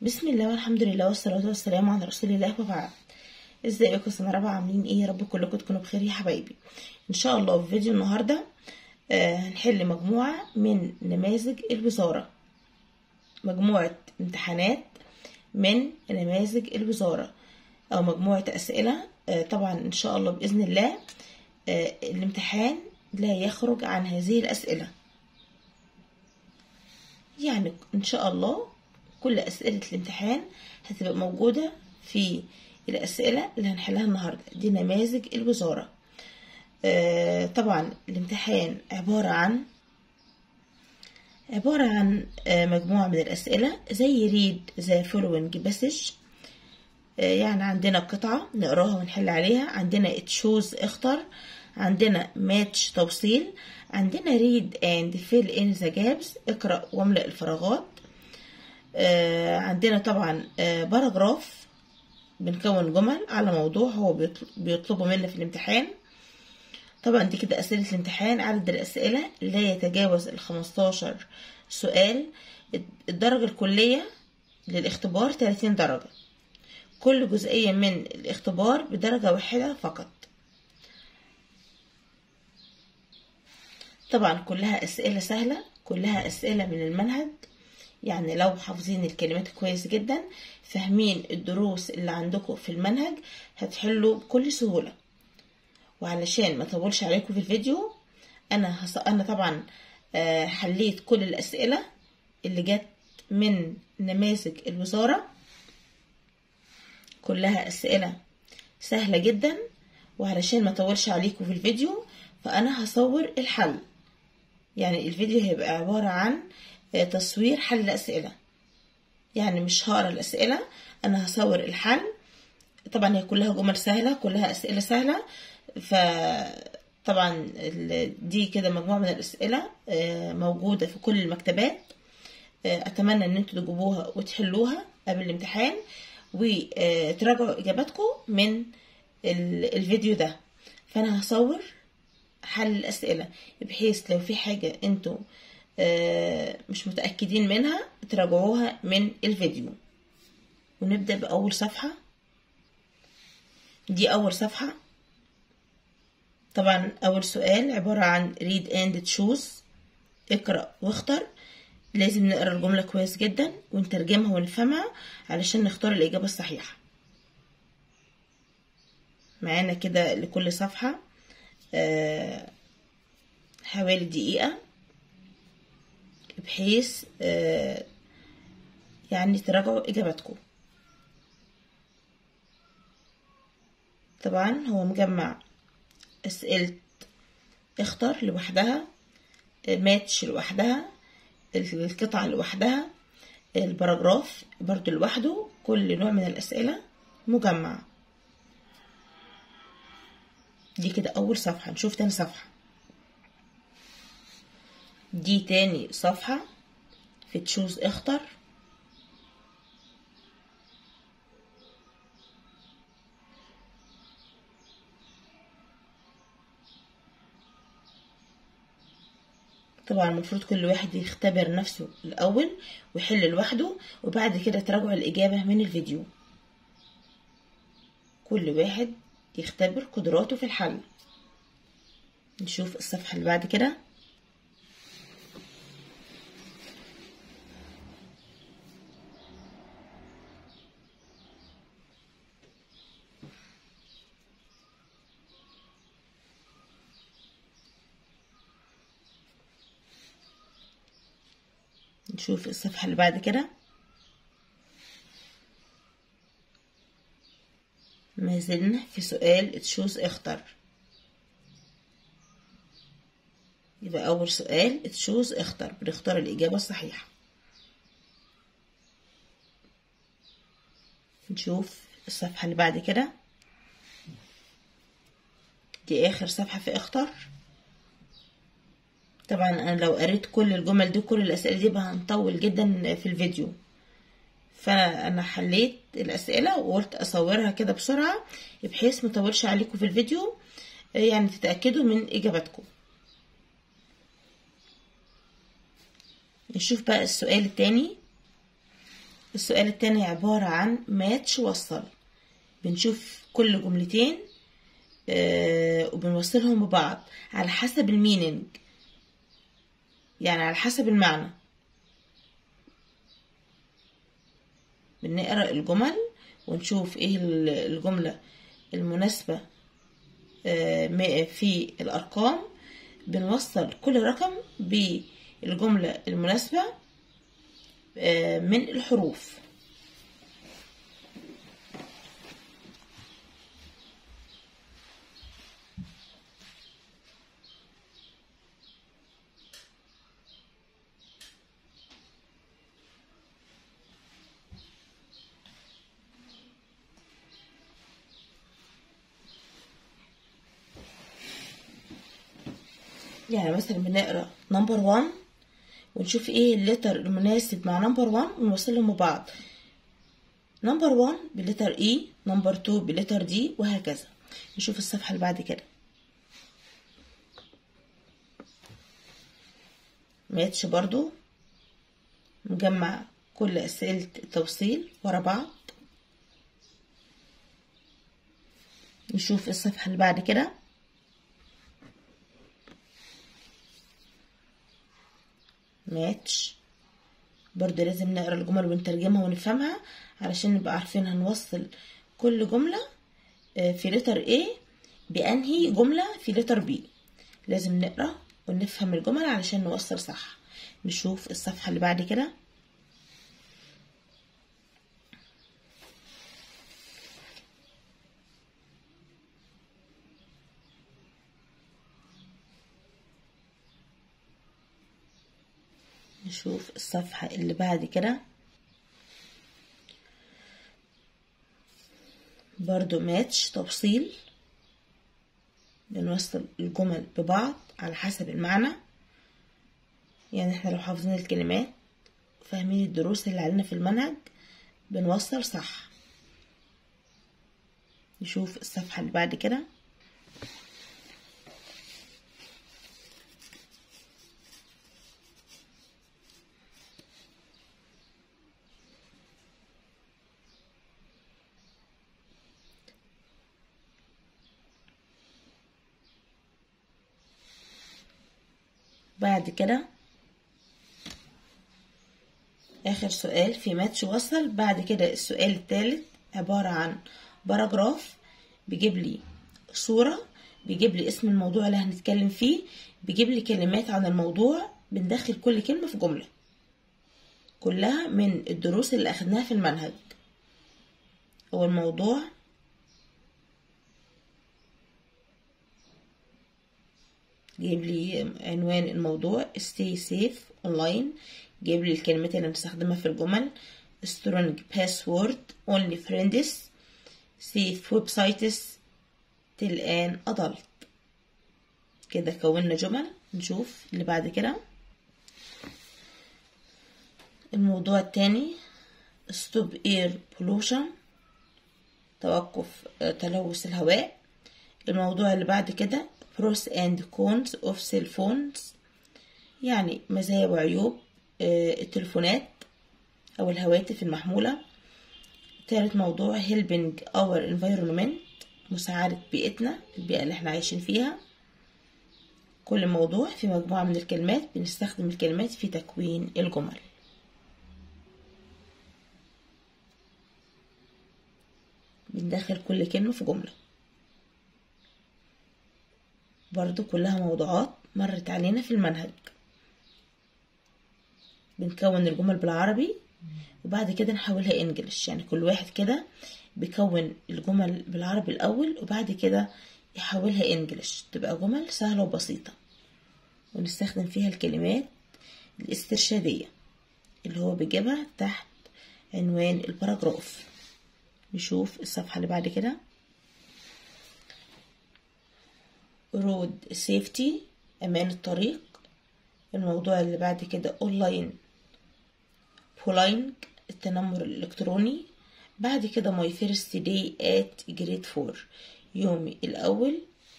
بسم الله والحمد لله والصلاة والسلام على رسول الله وبعد ازيكم سنة رابعة عاملين ايه يا رب كلكم تكونوا بخير يا حبايبي ان شاء الله في فيديو النهاردة آه هنحل مجموعة من نماذج الوزارة مجموعة امتحانات من نماذج الوزارة او مجموعة اسئلة آه طبعا ان شاء الله باذن الله آه الامتحان لا يخرج عن هذه الاسئلة يعني ان شاء الله كل أسئلة الامتحان هتبقى موجودة في الأسئلة اللي هنحلها النهاردة دي نماذج الوزارة آه طبعا الامتحان عبارة عن عبارة عن آه مجموعة من الأسئلة زي read the following passage آه يعني عندنا قطعة نقراها ونحل عليها عندنا تشوز اختر عندنا ماتش توصيل عندنا read and fill in the gaps اقرأ واملأ الفراغات آه عندنا طبعا آه باراجراف بنكون جمل على موضوع هو بيطلبه منا في الامتحان طبعا دي كده أسئلة الامتحان عدد الأسئلة لا يتجاوز الخمستاشر سؤال الدرجة الكلية للاختبار 30 درجة كل جزئية من الاختبار بدرجة واحدة فقط طبعا كلها أسئلة سهلة كلها أسئلة من المنهج يعني لو حافظين الكلمات كويس جدا فاهمين الدروس اللي عندكم في المنهج هتحلوا بكل سهولة وعلشان ما اطولش عليكم في الفيديو انا هص... انا طبعا حليت كل الاسئله اللي جت من نماذج الوزاره كلها اسئله سهله جدا وعلشان ما اطولش عليكم في الفيديو فانا هصور الحل يعني الفيديو هيبقى عباره عن تصوير حل الأسئلة يعني مش هقرا الأسئلة أنا هصور الحل طبعا هي كلها جمل سهلة كلها أسئلة سهلة فطبعا دي كده مجموعة من الأسئلة موجودة في كل المكتبات أتمنى إن انتوا تجيبوها وتحلوها قبل الامتحان وتراجعوا إجاباتكم من الفيديو ده فأنا هصور حل الأسئلة بحيث لو في حاجة انتوا مش متأكدين منها تراجعوها من الفيديو ونبدأ بأول صفحة دي أول صفحة طبعا أول سؤال عبارة عن read and choose اقرأ واختر لازم نقرأ الجملة كويس جدا ونترجمها ونفهمها علشان نختار الإجابة الصحيحة معانا كده لكل صفحة حوالي دقيقة بحيث يعني تراجعوا إجاباتكم طبعا هو مجمع أسئلة اختر لوحدها ماتش لوحدها القطعة لوحدها الباراجراف برضو لوحده كل نوع من الأسئلة مجمع دي كده أول صفحة نشوف تاني صفحة دي تاني صفحة في تشوز اختر طبعا المفروض كل واحد يختبر نفسه الأول ويحل لوحده وبعد كده تراجعوا الإجابة من الفيديو كل واحد يختبر قدراته في الحل نشوف الصفحة اللي بعد كده نشوف الصفحة اللي بعد كده ما زلنا في سؤال تشوز اختر يبقى أول سؤال تشوز اختر بنختار الإجابة الصحيحة نشوف الصفحة اللي بعد كده دي آخر صفحة في اختر طبعا انا لو قريت كل الجمل دي كل الاسئله دي بقى هنطول جدا في الفيديو فانا حليت الاسئله وقلت اصورها كده بسرعه بحيث مطولش عليكم في الفيديو يعني تتاكدوا من اجاباتكم نشوف بقى السؤال التاني السؤال التاني عبارة عن ماتش وصل بنشوف كل جملتين آه وبنوصلهم ببعض على حسب الميننج يعني على حسب المعنى بنقرأ الجمل ونشوف ايه الجملة المناسبة آه في الأرقام بنوصل كل رقم بالجملة المناسبة آه من الحروف يعني مثلا بنقرا نمبر 1 ونشوف ايه اللتر المناسب مع نمبر 1 ونوصلهم ببعض نمبر 1 بلتر اي نمبر 2 بلتر دي وهكذا نشوف الصفحة اللي بعد كده ماتش برضو مجمع كل أسئلة التوصيل ورا بعض نشوف الصفحة اللي بعد كده ماتش برضو لازم نقرا الجمل ونترجمها ونفهمها علشان نبقى عارفين هنوصل كل جملة في لتر A بأنهي جملة في لتر B لازم نقرا ونفهم الجمل علشان نوصل صح نشوف الصفحة اللي بعد كده نشوف الصفحة اللي بعد كده برضو ماتش تفصيل بنوصل الجمل ببعض على حسب المعنى يعني احنا لو حافظين الكلمات وفاهمين الدروس اللي علينا في المنهج بنوصل صح نشوف الصفحة اللي بعد كده بعد كده آخر سؤال في ماتش وصل بعد كده السؤال الثالث عبارة عن باراجراف بيجيب لي صورة بيجيب لي اسم الموضوع اللي هنتكلم فيه بيجيب لي كلمات عن الموضوع بندخل كل كلمة في جملة كلها من الدروس اللي أخدناها في المنهج هو الموضوع جايب لي عنوان الموضوع stay safe online جايب لي الكلمات اللي بنستخدمها في الجمل strong password only friends safe websites till an adult كده كونا جمل نشوف اللي بعد كده الموضوع التاني stop air pollution توقف تلوث الهواء الموضوع اللي بعد كده pros and cons of cell phones يعني مزايا وعيوب التليفونات أو الهواتف المحمولة تالت موضوع helping our environment مساعدة بيئتنا البيئة اللي احنا عايشين فيها كل موضوع في مجموعة من الكلمات بنستخدم الكلمات في تكوين الجمل بندخل كل كلمة في جملة برضو كلها موضوعات مرت علينا في المنهج بنكون الجمل بالعربي وبعد كده نحولها انجلش يعني كل واحد كده بيكون الجمل بالعربي الاول وبعد كده يحولها انجلش تبقى جمل سهلة وبسيطة ونستخدم فيها الكلمات الاسترشادية اللي هو بيجيبها تحت عنوان الباراجراف نشوف الصفحة اللي بعد كده رود سيفتي أمان الطريق الموضوع اللي بعد كده أونلاين بولينج التنمر الإلكتروني بعد كده my first day at grade 4 يومي الأول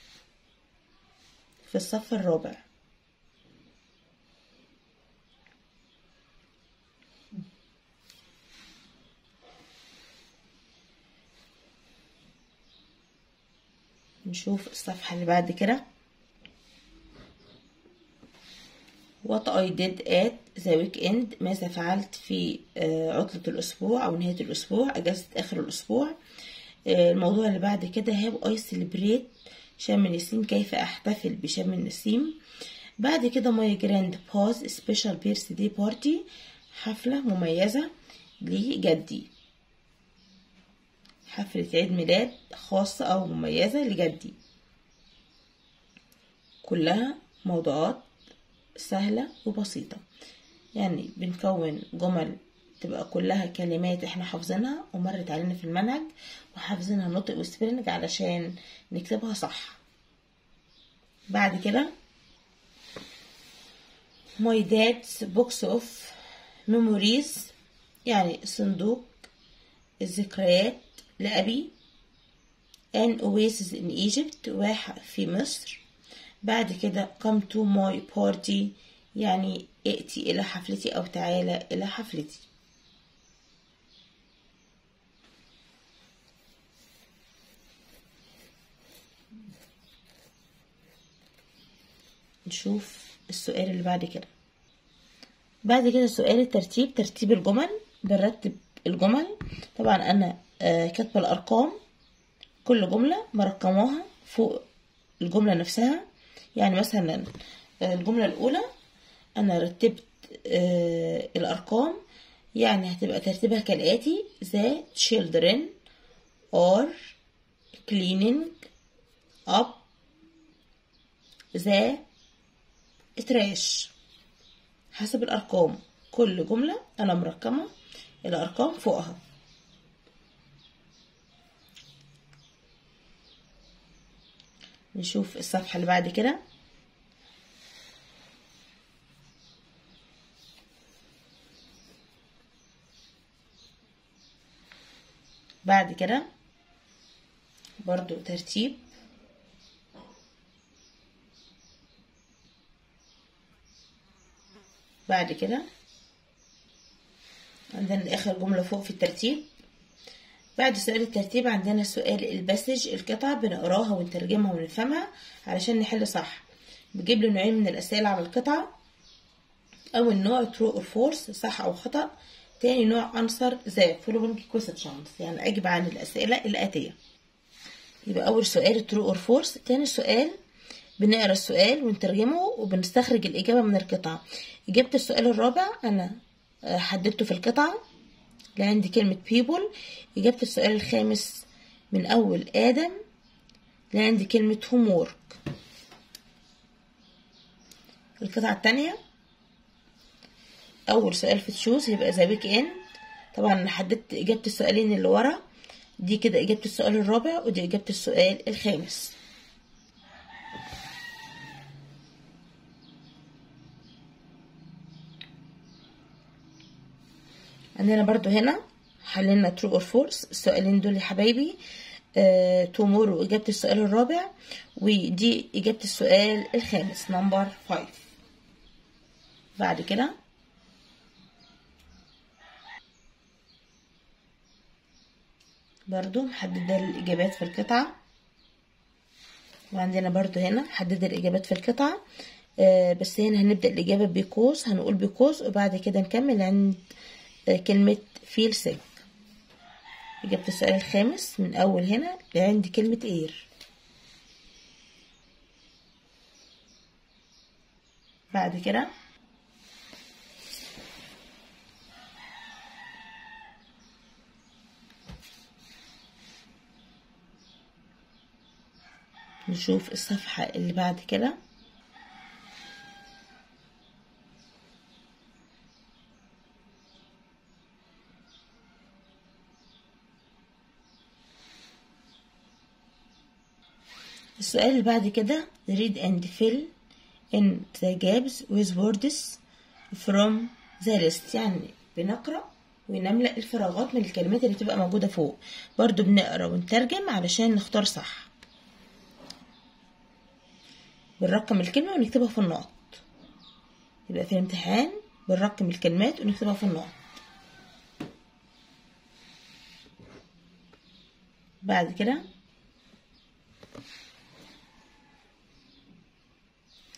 في الصف الرابع نشوف الصفحة اللي بعد كده What I did at the weekend ماذا فعلت في عطلة الأسبوع أو نهاية الأسبوع أجازة آخر الأسبوع الموضوع اللي بعد كده have I celebrate شم النسيم كيف أحتفل بشم النسيم بعد كده my grandpa's special birthday party حفلة مميزة لجدي حفلة عيد ميلاد خاصة أو مميزة لجدي كلها موضوعات سهلة وبسيطة يعني بنكون جمل تبقى كلها كلمات احنا حافظينها ومرت علينا في المنهج وحافظينها نطق وسبيلنج علشان نكتبها صح بعد كده my dad's box of memories يعني صندوق الذكريات لأبي an oasis in Egypt واحة في مصر بعد كده come to my party يعني ائتي إلى حفلتي أو تعالى إلى حفلتي نشوف السؤال اللي بعد كده بعد كده سؤال الترتيب ترتيب الجمل بنرتب الجمل طبعا أنا كاتبة الأرقام كل جملة مرقماها فوق الجملة نفسها يعني مثلا الجملة الأولى أنا رتبت الأرقام يعني هتبقى ترتيبها كالآتي The children are cleaning up the trash حسب الأرقام كل جملة أنا مرقمة الأرقام فوقها نشوف الصفحة اللي بعد كده بعد كده برضو ترتيب بعد كده عندنا آخر جملة فوق في الترتيب بعد سؤال الترتيب عندنا سؤال البسج القطع بنقراها ونترجمها ونفهمها علشان نحل صح بجيب له نوعين من الأسئلة على القطعة أول نوع true or false صح أو خطأ تاني نوع answer the following questions يعني أجب عن الأسئلة الآتية يبقى أول سؤال true or false تاني سؤال بنقرا السؤال ونترجمه وبنستخرج الإجابة من القطعة إجابة السؤال الرابع أنا حددته في القطعة عندي كلمة people إجابة السؤال الخامس من أول آدم عندي كلمة homework القطعة التانية أول سؤال في تشوز يبقى ذا ويك إند طبعا أنا حددت إجابة السؤالين اللي ورا دي كده إجابة السؤال الرابع ودي إجابة السؤال الخامس عندنا برضو هنا حللنا true or false السؤالين دول يا حبايبي تومورو إجابة السؤال الرابع ودي إجابة السؤال الخامس نمبر 5 بعد كده برضو محددة الإجابات في القطعة وعندنا برضو هنا محددة الإجابات في القطعة آه بس هنا هنبدأ الإجابة بيكوز هنقول بيكوز وبعد كده نكمل عند آه كلمة feel sick إجابة السؤال الخامس من أول هنا لعند كلمة اير بعد كده نشوف الصفحة اللي بعد كده السؤال اللي بعد كده read and fill in the gaps with words from the list يعني بنقرأ ونملأ الفراغات من الكلمات اللي بتبقى موجودة فوق برضو بنقرأ ونترجم علشان نختار صح بنرقم الكلمة ونكتبها في النقط يبقى في الامتحان بنرقم الكلمات ونكتبها في النقط بعد كده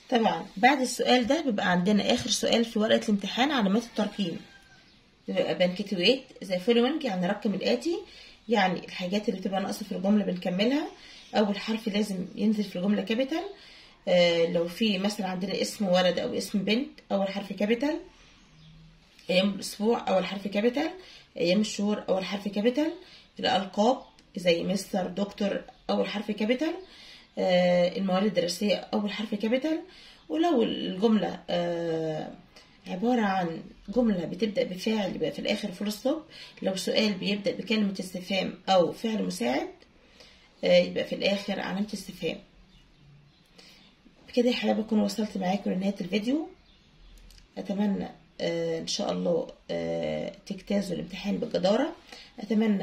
طبعا بعد السؤال ده بيبقى عندنا اخر سؤال في ورقه الامتحان علامات الترقيم بيبقى بنكتويت زي فولوينج يعني رقم الاتي يعني الحاجات اللي بتبقى ناقصه في الجمله بنكملها اول حرف لازم ينزل في الجمله كابيتال آه لو في مثلا عندنا اسم ولد او اسم بنت اول حرف كابيتال ايام الاسبوع اول حرف كابيتال ايام الشهور اول حرف كابيتال الالقاب زي مستر دكتور اول حرف كابيتال آه الموارد الدراسيه اول حرف كابيتال ولو الجمله آه عبارة عن جملة بتبدأ بفعل يبقى في الآخر فول ستوب لو سؤال بيبدأ بكلمة استفهام أو فعل مساعد يبقى في الآخر علامة استفهام بكده يا حبايبي أكون وصلت معاكم لنهاية الفيديو أتمنى إن شاء الله تجتازوا الامتحان بجدارة أتمنى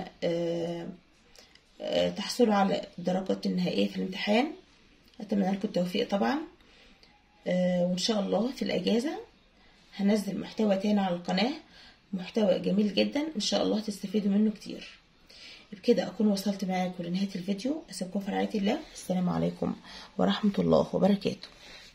تحصلوا على الدرجات النهائية في الامتحان أتمنى لكم التوفيق طبعا وإن شاء الله في الأجازة هنزل محتوى تاني على القناة محتوى جميل جدا ان شاء الله تستفيدوا منه كتير بكده اكون وصلت معاكم لنهاية الفيديو اسيبكم في رعاية الله السلام عليكم ورحمة الله وبركاته